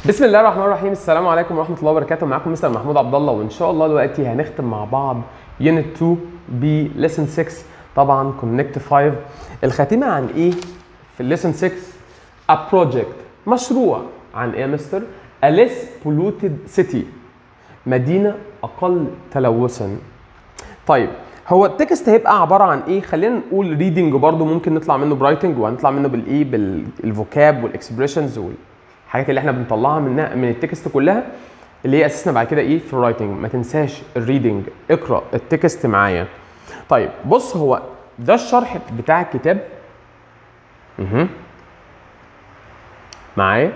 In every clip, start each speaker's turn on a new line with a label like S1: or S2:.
S1: بسم الله الرحمن الرحيم السلام عليكم ورحمه الله وبركاته معاكم مستر محمود عبد الله وان شاء الله دلوقتي هنختم مع بعض يونت 2 بليسن 6 طبعا كونكت 5 الخاتمه عن ايه في الليسن 6 a project مشروع عن ايه يا مستر a less polluted city مدينه اقل تلوثا طيب هو التكست هيبقى عباره عن ايه خلينا نقول ريدنج برضو ممكن نطلع منه برايتنج وهنطلع منه بالايه بالفوكاب والاكسبريشنز والحاجات اللي احنا بنطلعها منها من التكست كلها اللي هي اساسنا بعد كده ايه في الرايتنج ما تنساش الريدنج اقرا التكست معايا طيب بص هو ده الشرح بتاع الكتاب اها معايا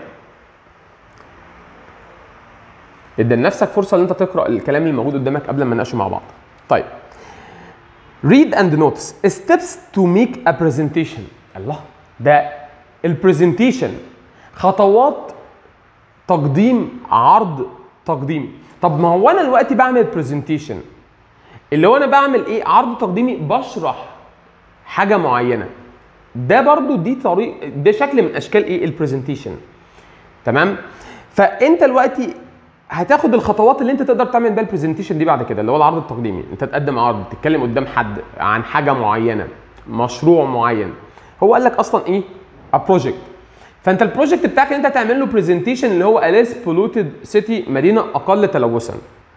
S1: ادي لنفسك فرصه ان انت تقرا الكلام اللي موجود قدامك قبل ما نناقشه مع بعض طيب read and notes steps to make a presentation الله ده البرزنتيشن خطوات تقديم عرض تقديمي طب ما هو انا دلوقتي بعمل برزنتيشن اللي هو انا بعمل ايه عرض تقديمي بشرح حاجه معينه ده برضو دي طريق ده شكل من اشكال ايه البرزنتيشن تمام فانت دلوقتي هتاخد الخطوات اللي انت تقدر تعمل بيها البرزنتيشن دي بعد كده اللي هو العرض التقديمي انت تقدم عرض تتكلم قدام حد عن حاجه معينه مشروع معين هو قال لك اصلا ايه ا بروجكت فانت البروجكت بتاعك اللي انت هتعمل له برزنتيشن اللي هو اليس بولوتد سيتي مدينه اقل تلوثا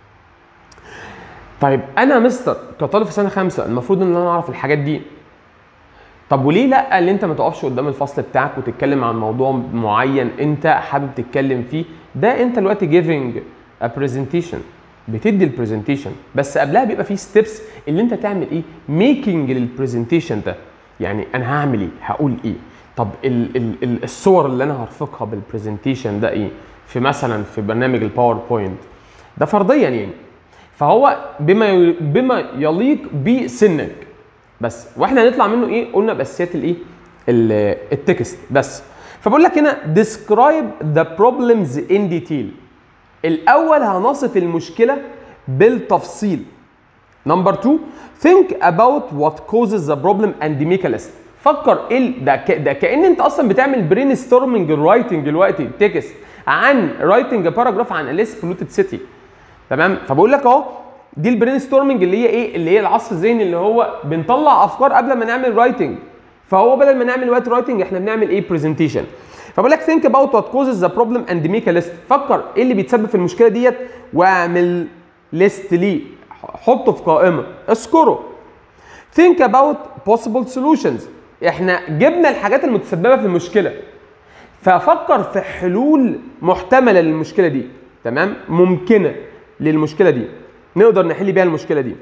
S1: طيب انا مستر كطالب في سنه خمسه المفروض ان انا اعرف الحاجات دي طب وليه لا اللي انت ما تقفش قدام الفصل بتاعك وتتكلم عن موضوع معين انت حابب تتكلم فيه ده انت دلوقتي جيفنج ا برزنتيشن بتدي البرزنتيشن بس قبلها بيبقى في ستيبس اللي انت تعمل ايه ميكنج للبرزنتيشن ده يعني انا هعمل ايه هقول ايه طب ال ال ال الصور اللي انا هرفقها بالبرزنتيشن ده ايه في مثلا في برنامج الباوربوينت ده فرضيا يعني فهو بما بما يليق بسنك بس واحنا هنطلع منه ايه قلنا باساسيات الايه التكست بس فبقول لك هنا describe the problems in detail الاول هنصف المشكله بالتفصيل نمبر 2 think about what causes the problem and make a list فكر ايه ده ك... ده كان انت اصلا بتعمل برين ستورمنج رايتنج دلوقتي تكست عن رايتنج باراجراف عن اليس بولوتد سيتي تمام فبقول لك اهو دي البرين ستورمنج اللي هي ايه اللي هي العصف الذهني اللي هو بنطلع افكار قبل ما نعمل رايتنج فهو بدل ما نعمل وقت رايتنج احنا بنعمل ايه برزنتيشن فبقول لك think about what causes the problem and make a list فكر ايه اللي بيتسبب في المشكله ديت واعمل ليست ليه حطه في قائمه اذكره think about possible solutions احنا جبنا الحاجات المتسببه في المشكله ففكر في حلول محتمله للمشكله دي تمام ممكنه للمشكله دي نقدر نحل بيها المشكله دي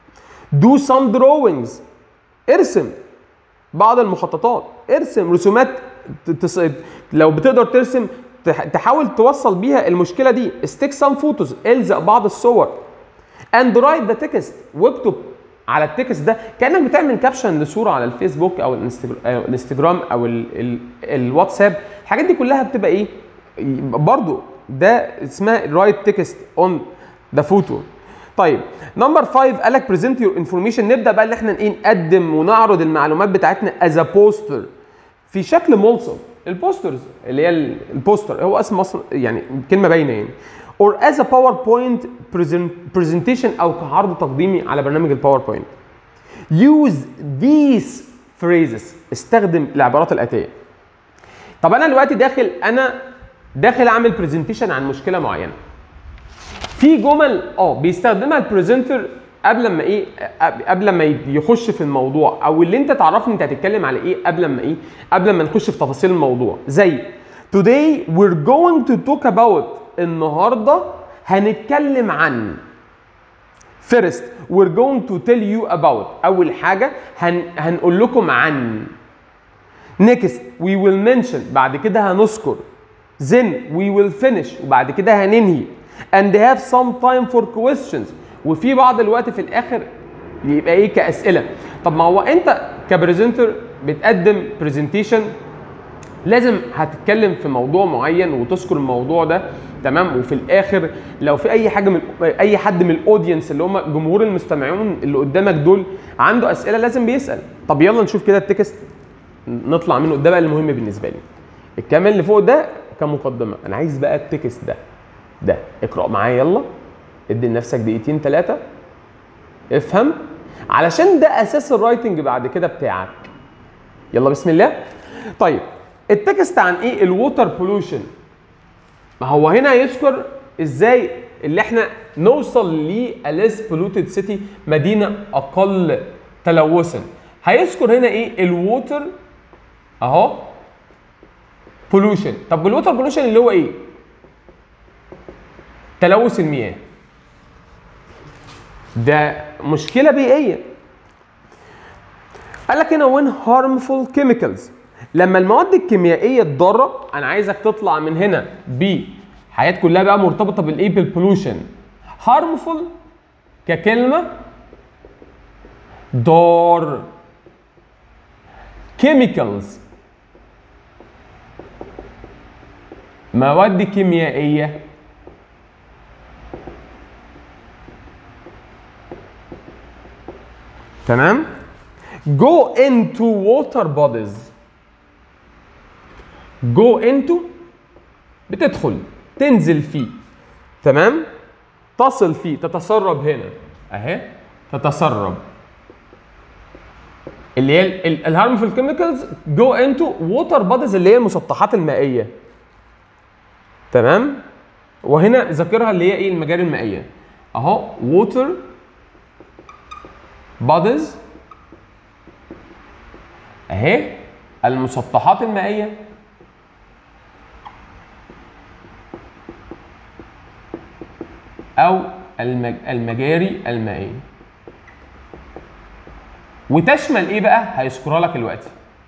S1: do some drawings ارسم بعض المخططات ارسم رسومات تص... لو بتقدر ترسم تحاول توصل بيها المشكله دي stick some photos الزق بعض الصور and write the text واكتب على التكست ده كانك بتعمل كابشن لصوره على الفيسبوك او الانستجرام او ال ال الواتساب الحاجات دي كلها بتبقى ايه برضو ده اسمها رايت تكست اون ذا فوتو طيب نمبر 5 قال لك بريزنت يور انفورميشن نبدا بقى ان احنا ايه نقدم ونعرض المعلومات بتاعتنا از ا بوستر في شكل ملصق البوسترز اللي هي البوستر هو اسم مصر يعني كلمه باينه يعني or as a PowerPoint presentation او كعرض تقديمي على برنامج الباوربوينت use these phrases استخدم العبارات الاتيه طب انا دلوقتي داخل انا داخل اعمل برزنتيشن عن مشكله معينه في جمل اه بيستخدمها البرزنتر قبل ما ايه قبل ما يخش في الموضوع او اللي انت تعرفني انت هتتكلم على ايه قبل ما ايه قبل ما نخش في تفاصيل الموضوع زي today we're going to talk about النهارده هنتكلم عن first we're going to tell you about اول حاجه هن هنقول لكم عن next we will mention بعد كده هنذكر then we will finish وبعد كده هننهي and have some time for questions وفي بعض الوقت في الاخر يبقى ايه كاسئله طب ما هو انت كبرزنتر بتقدم برزنتيشن لازم هتتكلم في موضوع معين وتذكر الموضوع ده تمام وفي الاخر لو في اي حاجه من اي حد من الاودينس اللي هم جمهور المستمعين اللي قدامك دول عنده اسئله لازم بيسال طب يلا نشوف كده التكست نطلع منه ده بقى المهم بالنسبه لي الكلام اللي فوق ده كمقدمه انا عايز بقى التكست ده ده اقرا معايا يلا ادي لنفسك دقيقتين ثلاثه افهم علشان ده اساس الرايتنج بعد كده بتاعك يلا بسم الله طيب التكست عن ايه الووتر بولوشن ما هو هنا يذكر ازاي اللي احنا نوصل لأليس بولوتد سيتي مدينه اقل تلوثا هيذكر هنا ايه الووتر اهو بولوشن طب الووتر بولوشن اللي هو ايه تلوث المياه ده مشكله بيئيه قال لك هنا وين harmful chemicals لما المواد الكيميائيه الضاره انا عايزك تطلع من هنا ب حاجات كلها بقى مرتبطه بالايه بالبولوشن harmful ككلمه ضار chemicals مواد كيميائيه تمام go into water bodies go into بتدخل تنزل فيه تمام تصل فيه تتسرب هنا اهي تتسرب اللي هي الهارمفul كيميكالز جو انتو ووتر بوديز اللي هي المسطحات المائيه تمام وهنا ذاكرها اللي هي ايه المجاري المائيه اهو ووتر بوديز اهي المسطحات المائيه او المج... المجاري المائيه وتشمل ايه بقى هيذكرها لك دلوقتي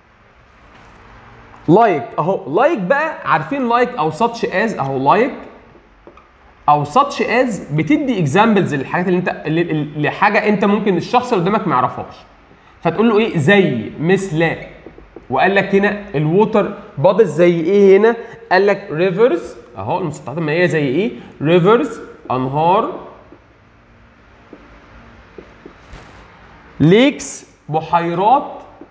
S1: لايك اهو لايك بقى عارفين لايك او ساتش از اهو لايك او ساتش از بتدي اكزامبلز للحاجات اللي انت اللي- لحاجه انت ممكن الشخص اللي قدامك ما يعرفهاش فتقول له ايه زي مثل وقال لك هنا الووتر بوديز زي ايه هنا قال لك ريفرز اهو المسطحات المائيه زي ايه ريفرز انهار ليكس بحيرات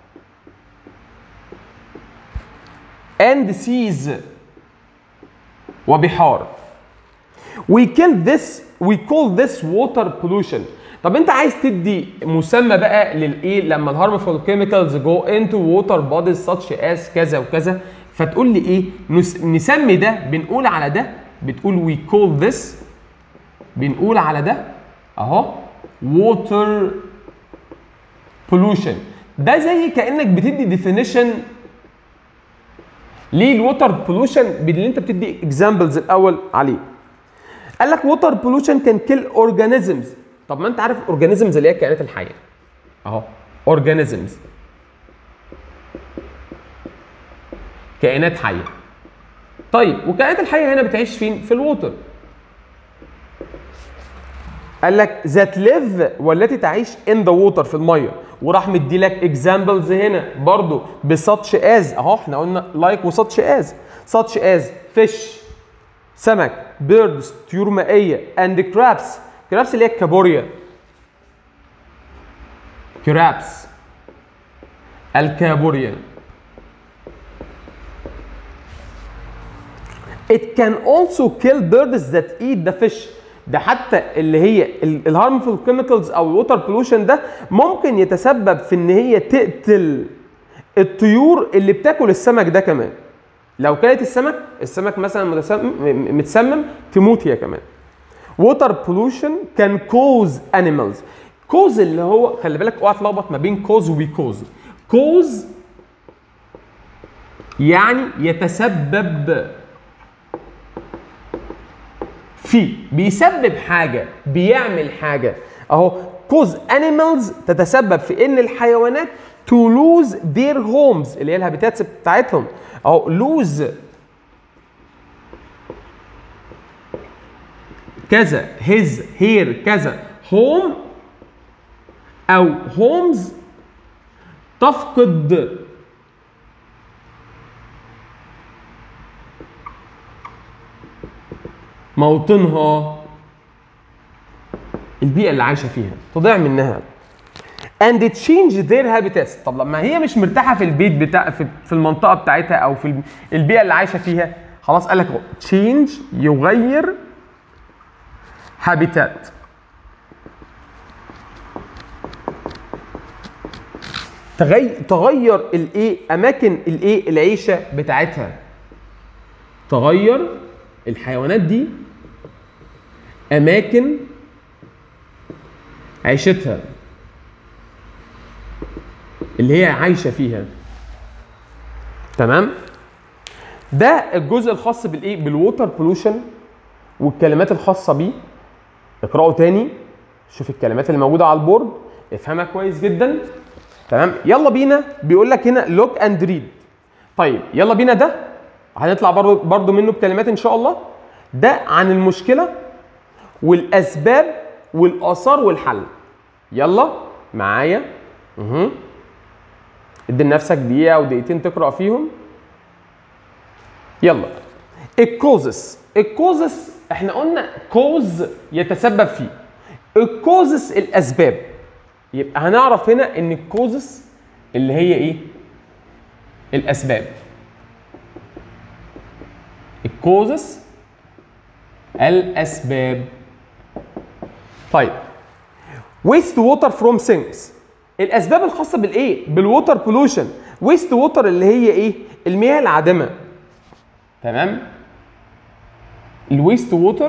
S1: and seas وبحار we kill this we call this water pollution طب انت عايز تدي مسمى بقى للايه لما الهارمفول كيميكالز جو انتو ووتر بوديز such as كذا وكذا فتقول لي ايه نس... نسمي ده بنقول على ده بتقول we call this بنقول على ده اهو water pollution ده زي كانك بتدي ديفينيشن ليه الووتر بولوشن اللي انت بتدي اكزامبلز الاول عليه قال لك ووتر بولوشن كان كيل اورجانيزمز طب ما انت عارف اورجانيزمز اللي هي الكائنات الحيه اهو اورجانيزمز كائنات حيه طيب والكائنات الحيه هنا بتعيش فين في الووتر قال لك ذات ليف والتي تعيش ان ذا ووتر في الميه وراح مدي لك اكزامبلز هنا برضو بساتش از اهو احنا قلنا لايك وساتش از ساتش از فيش سمك بيردز طيور مائيه اند كرابس كرابس اللي هي الكابوريا كرابس الكابوريا It can also kill birds that eat the fish ده حتى اللي هي الهارمفul كيميكالز او الووتر بولوشن ده ممكن يتسبب في ان هي تقتل الطيور اللي بتاكل السمك ده كمان لو كانت السمك السمك مثلا متسمم متسمم تموت هي كمان ووتر بولوشن كان كوز انيمالز كوز اللي هو خلي بالك اوعى تلخبط ما بين كوز وبيكوز كوز يعني يتسبب في بيسبب حاجه بيعمل حاجه اهو كوز انيمالز تتسبب في ان الحيوانات تو لوز their هومز اللي هي الهابيتاتس بتاعتهم اهو لوز كذا هيز هير كذا هوم او هومز تفقد موطنها البيئة اللي عايشة فيها تضيع منها and change their habitats طب لما هي مش مرتاحة في البيت بتاع في, في المنطقة بتاعتها أو في البيئة اللي عايشة فيها خلاص قال لك اهو تشينج يغير هابيتات تغير تغير الايه اماكن الايه العيشه بتاعتها تغير الحيوانات دي اماكن عيشتها اللي هي عايشه فيها تمام ده الجزء الخاص بالايه بالووتر بولوشن والكلمات الخاصه بيه اقراه تاني شوف الكلمات اللي موجوده على البورد افهمها كويس جدا تمام يلا بينا بيقول لك هنا لوك اند ريد طيب يلا بينا ده هنطلع برضو برضو منه بكلمات ان شاء الله ده عن المشكله والاسباب والاثار والحل يلا معايا اها ادي لنفسك دقيقه او دقيقتين تقرا فيهم يلا الكوزس الكوزس احنا قلنا كوز يتسبب فيه الكوزس الاسباب يبقى هنعرف هنا ان الكوزس اللي هي ايه الاسباب الكوزس الاسباب طيب ويست ووتر فروم سينكس الاسباب الخاصه بالايه بالووتر بولوشن ويست ووتر اللي هي ايه المياه العادمه تمام الويست ووتر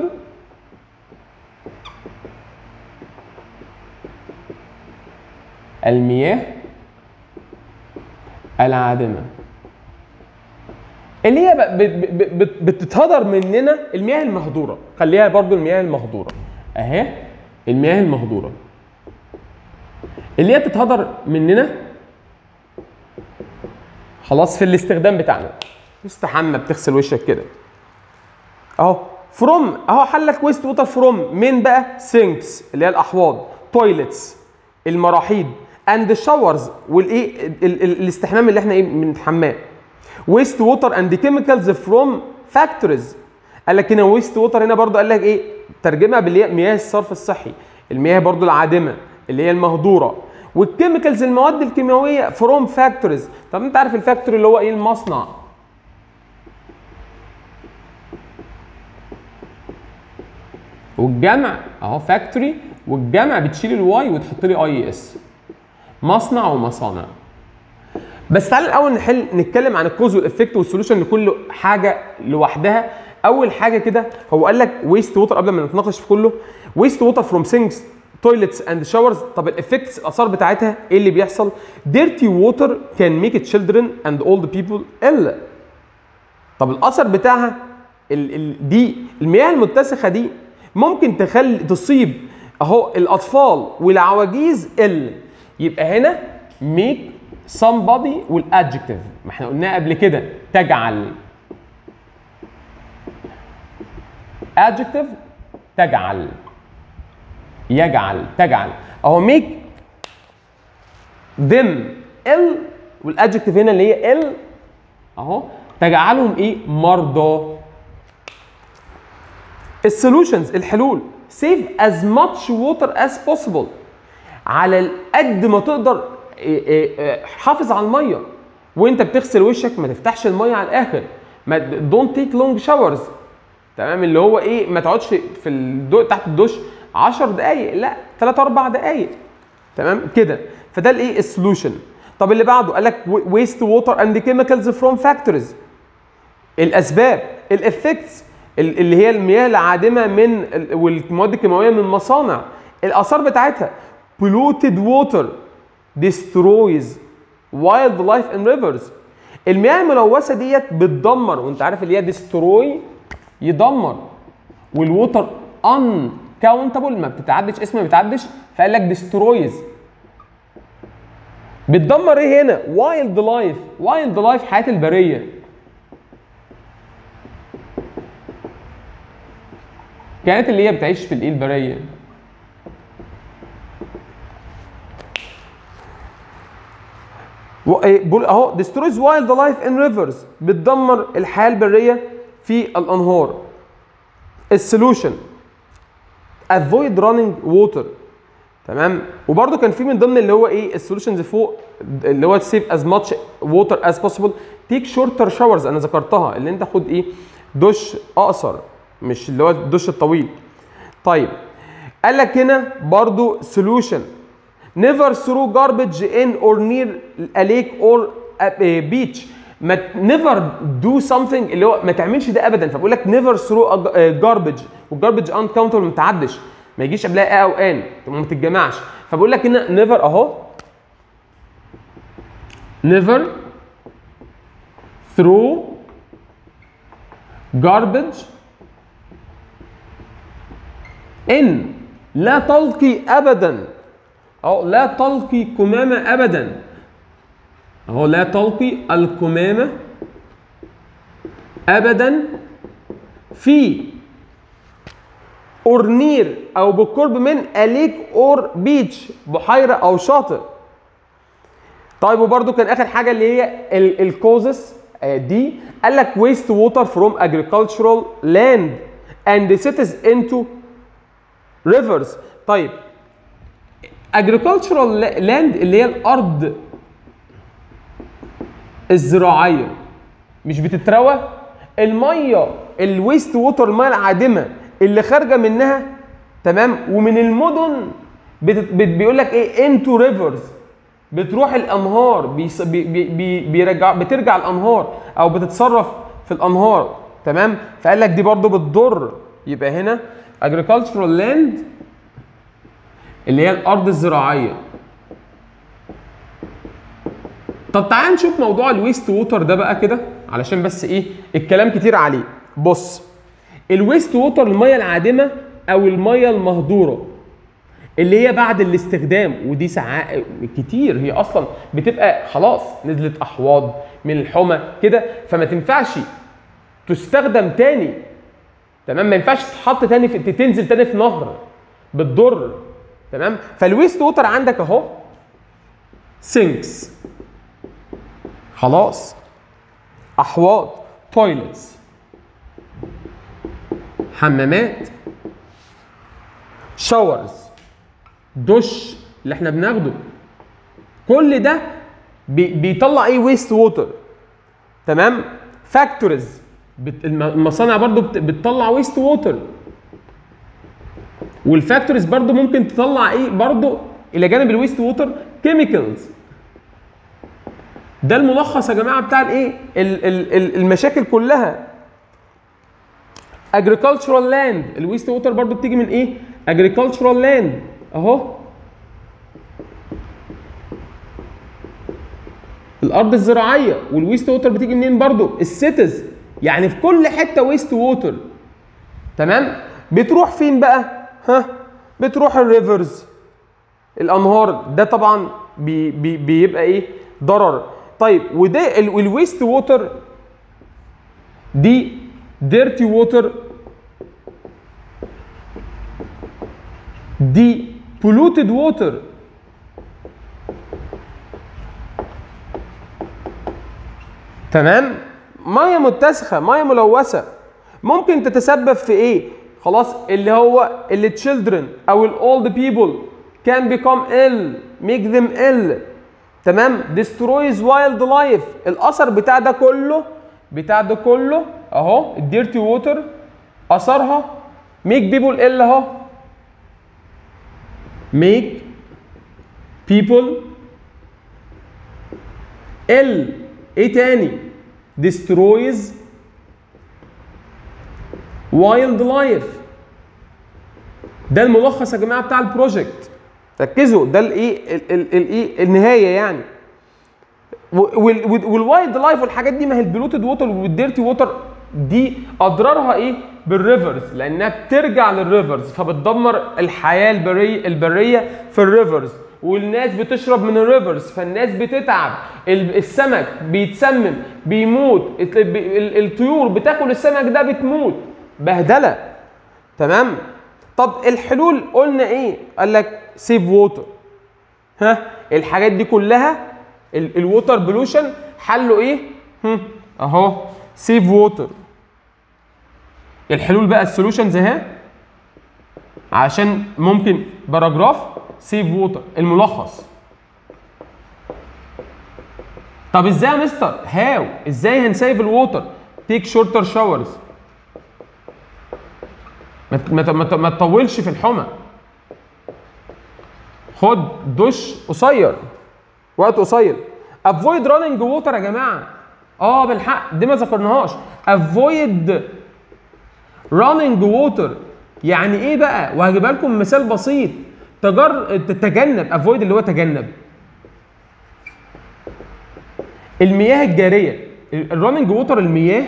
S1: المياه العادمه اللي هي ب- ب- ب- بت- بتتهدر مننا المياه المهدوره خليها برضو المياه المهدوره اهي المياه المهدوره اللي هي بتتهدر مننا خلاص في الاستخدام بتاعنا استحمى بتغسل وشك كده اهو فروم اهو حلك ويست ووتر فروم من بقى سينكس اللي هي الاحواض تويلتس المراحيض اند شاورز والايه ال- ال- ال- الاستحمام اللي احنا ايه بنتحماه ويست ووتر اند كيميكالز فروم فاكتوريز قال لك هنا ويست ووتر هنا برضو قال لك ايه ترجمها باللي هي مياه الصرف الصحي المياه برضو العادمه اللي هي المهدوره والكيميكالز المواد الكيميائيه فروم فاكتوريز طب انت عارف الفاكتوري اللي هو ايه المصنع والجمع اهو فاكتوري والجمع بتشيل الواي وتحط لي اي اس مصنع ومصانع بس تعالى الاول نحل نتكلم عن الكوز والافكت والسوليوشن لكل حاجه لوحدها اول حاجه كده هو قال لك ويست ووتر قبل ما نتناقش في كله ويست ووتر فروم سينكس تويلتس اند شاورز طب الافكتس الاثار بتاعتها ايه اللي بيحصل ديرتي ووتر كان ميك تشيلدرن اند اولد بيبل ill طب الاثر بتاعها ال ال دي المياه المتسخه دي ممكن تخلي تصيب اهو الاطفال والعواجيز ال يبقى هنا make somebody والادجكتيف ما احنا قلناها قبل كده تجعل adjective تجعل يجعل تجعل اهو make them ال والادجكتيف هنا اللي هي ال اهو تجعلهم ايه مرضى السولوشنز الحلول save as much water as possible على قد ما تقدر إيه إيه إيه، حافظ على الميه وانت بتغسل وشك ما تفتحش الميه على الاخر ما دونت تيك لونج شاورز تمام اللي هو ايه ما تقعدش في الدو تحت الدش 10 دقائق لا 3 4 دقائق تمام كده فده الايه السولوشن طب اللي بعده قال لك ويست ووتر اند كيميكالز فروم فاكتوريز الاسباب الافكتس اللي هي المياه العادمه من ال- والمواد الكيماويه من مصانع الاثار بتاعتها polluted water destroys wildlife and rivers المياه الملوثه ديت بتدمر وانت عارف اللي هي destroy يدمر والووتر uncountable ما بتتعدش اسم ما بتعدش فقال لك destroys بتدمر ايه هنا وايلد لايف وايلد لايف حياه البريه كانت اللي هي بتعيش في الايه البريه و- إيه، بقول اهو destroys wild life in rivers بتدمر الحياه البريه في الانهار السولوشن avoid running water تمام وبرده كان في من ضمن اللي هو ايه السولوشنز فوق اللي هو سيف از ماتش ووتر از possible تيك شورتر شاورز انا ذكرتها اللي انت خد ايه دش اقصر مش اللي هو الدش الطويل طيب قال لك هنا برضو solution never throw garbage in or near a lake or a beach ما never do something اللي هو ما تعملش ده ابدا فبقول لك never throw a garbage والجاربج uncountable ما تعدش ما يجيش قبلها ا او ان ما تتجمعش فبقول لك هنا never اهو never throw garbage in لا تلقي ابدا اهو لا تلقي كمامه ابدا اهو لا تلقي الكمامه ابدا في اور نير او بالقرب من اليك اور بيتش بحيره او شاطئ طيب وبرده كان اخر حاجه اللي هي الكوزس دي قال لك waste water from agricultural land and cities into rivers طيب agricultural land اللي هي الارض الزراعيه مش بتتروى الميه الويست ووتر الميه العادمه اللي خارجه منها تمام ومن المدن بت... بت... بيقول لك ايه انتو ريفرز بتروح الانهار بيص... بي... بي... بي... بيرجع بترجع الانهار او بتتصرف في الانهار تمام فقال لك دي برضو بتضر يبقى هنا agricultural land اللي هي الارض الزراعيه طب تعال نشوف موضوع الويست ووتر ده بقى كده علشان بس ايه الكلام كتير عليه بص الويست ووتر الميه العادمه او الميه المهدوره اللي هي بعد الاستخدام ودي ساعات كتير هي اصلا بتبقى خلاص نزلت احواض من الحمى كده فما تنفعش تستخدم تاني تمام ما ينفعش تتحط تاني في تنزل تاني في نهر بتضر تمام فالويست ووتر عندك اهو سينكس خلاص احواض تويلتس حمامات شاورز دش اللي احنا بناخده كل ده بي بيطلع ايه ويست ووتر تمام فاكتوريز المصانع برضو بتطلع ويست ووتر والفاكتوريز برضو ممكن تطلع ايه برضو الى جانب الويست ووتر كيميكالز ده الملخص يا جماعه بتاع الايه المشاكل كلها agricultural land الويست ووتر برضو بتيجي من ايه agricultural land اهو الارض الزراعيه والويست ووتر بتيجي منين برضو السيتز يعني في كل حته ويست ووتر تمام بتروح فين بقى ها بتروح الريفرز الانهار ده طبعا بي بي بيبقى ايه ضرر طيب وده الويست ووتر دي ديرتي ووتر دي polluted ووتر تمام ميه متسخه ميه ملوثه ممكن تتسبب في ايه خلاص اللي هو اللي children او الاولد بيبل can become ill make them ill تمام destroys wild life الاثر بتاع ده كله بتاع ده كله اهو الديرتي ووتر اثرها make people ill اهو make people ill ايه تاني destroys wild life ده الملخص يا جماعه بتاع البروجكت ركزوا ده الايه الايه النهايه يعني والوايلد لايف والحاجات دي ما هي البلوتد ووتر والديرتي ووتر دي اضرارها ايه بالريفرز لانها بترجع للريفرز فبتدمر الحياه البريه البريه في الريفرز والناس بتشرب من الريفرز فالناس بتتعب السمك بيتسمم بيموت الطيور بتاكل السمك ده بتموت بهدله تمام طب الحلول قلنا ايه قال لك سيف ووتر ها الحاجات دي كلها الووتر بلوشن حله ايه هم. اهو سيف ووتر الحلول بقى السولوشنز اهي عشان ممكن باراجراف سيف ووتر الملخص طب ازاي يا مستر هاو ازاي هنسيف الووتر تيك شورتر شاورز ما ت- ما ت- ما ت- ما تطولش في الحمى خد دش قصير وقت قصير افويد راننج ووتر يا جماعه اه بالحق دي ما ذكرناهاش افويد راننج ووتر يعني ايه بقى وهجيبها لكم مثال بسيط تجر تتجنب افويد اللي هو تجنب المياه الجاريه الراننج ووتر المياه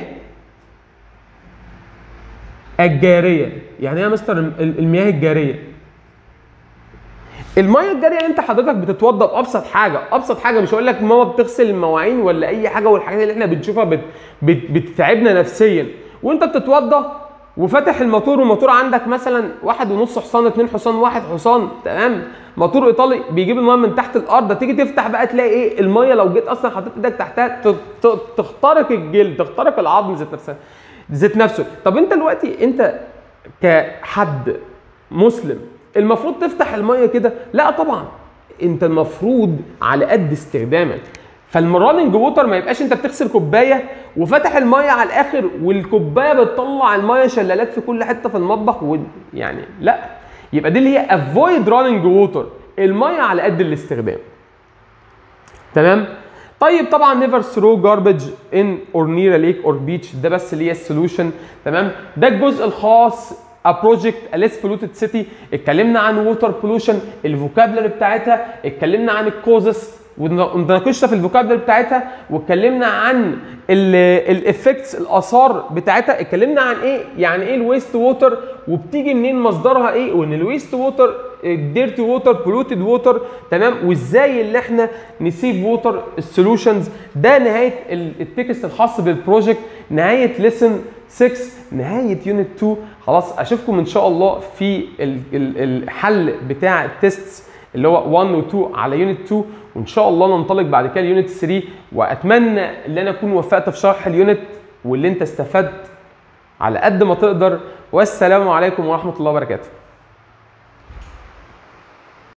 S1: الجاريه يعني ايه يا مستر الم- المياه الجاريه الميه الجاريه انت حضرتك بتتوضا بابسط حاجه ابسط حاجه مش هقول لك ماما بتغسل المواعين ولا اي حاجه والحاجات اللي احنا بنشوفها بت بت بتتعبنا نفسيا وانت بتتوضا وفاتح الموتور والموتور عندك مثلا واحد ونص حصان اتنين حصان واحد حصان تمام موتور ايطالي بيجيب الميه من تحت الارض تيجي تفتح بقى تلاقي ايه الميه لو جيت اصلا حطيت ايدك تحتها ت- ت- تخترق الجلد تخترق العظم ذات نفسها ذات نفسه طب انت دلوقتي انت كحد مسلم المفروض تفتح الميه كده لا طبعا انت المفروض على قد استخدامك فالراننج ووتر ما يبقاش انت بتغسل كوبايه وفتح الميه على الاخر والكوبايه بتطلع الميه شلالات في كل حته في المطبخ و... يعني لا يبقى دي اللي هي افويد راننج ووتر الميه على قد الاستخدام تمام طيب طبعا نيفر ثرو جاربج ان اور نير ا ليك اور بيتش ده بس اللي هي السولوشن تمام ده الجزء الخاص ا بروجكت ا ليس بولوتد سيتي اتكلمنا عن ووتر بولوشن الفوكابلري بتاعتها اتكلمنا عن الكوزس وناقشنا في الفوكابلري بتاعتها واتكلمنا عن الافكتس الاثار بتاعتها اتكلمنا عن ايه يعني ايه الويست ووتر وبتيجي منين مصدرها ايه وان الويست ووتر الديرتي ووتر بولوتد ووتر تمام وازاي اللي احنا نسيب ووتر السولوشنز ده نهايه ال- التكست الخاص بالبروجكت نهايه ليسن 6 نهايه يونت 2 خلاص اشوفكم ان شاء الله في ال- ال- الحل بتاع التيست اللي هو 1 و 2 على يونت 2 وان شاء الله ننطلق بعد كده ليونت 3 واتمنى ان انا اكون وفقت في شرح اليونت واللي انت استفدت على قد ما تقدر والسلام عليكم ورحمه الله وبركاته